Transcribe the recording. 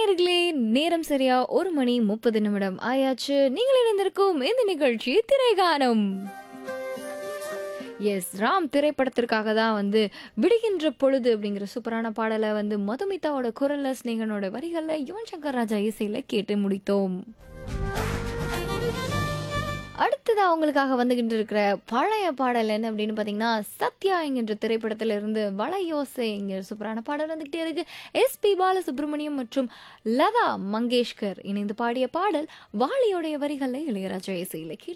நேயர்களே நேரம் சரியா ஒரு மணி முப்பது நிமிடம் ஆயாச்சு நீங்கள் இணைந்திருக்கும் இந்த நிகழ்ச்சி திரைகானம் எஸ் ராம் திரைப்படத்திற்காக தான் வந்து விடுகின்ற பொழுது அப்படிங்கிற சூப்பரான பாடலை வந்து மதுமிதாவோட குரல்ல ஸ்னேகனோட வரிகள்ல யுவன் சங்கர் ராஜா இசையில கேட்டு முடித்தோம் அடுத்ததா அவங்களுக்காக வந்துகிட்டு இருக்கிற பழைய பாடல் என்ன அப்படின்னு பார்த்தீங்கன்னா சத்யா என்கின்ற திரைப்படத்துல இருந்து வளையோசை என்கிற சூப்பரான பாடல் வந்துகிட்டே இருக்கு எஸ்பி பாலசுப்ரமணியம் மற்றும் லதா மங்கேஷ்கர் இணைந்து பாடிய பாடல் வாலியோடைய வரிகளை இளையராஜா இசையில கேட்டு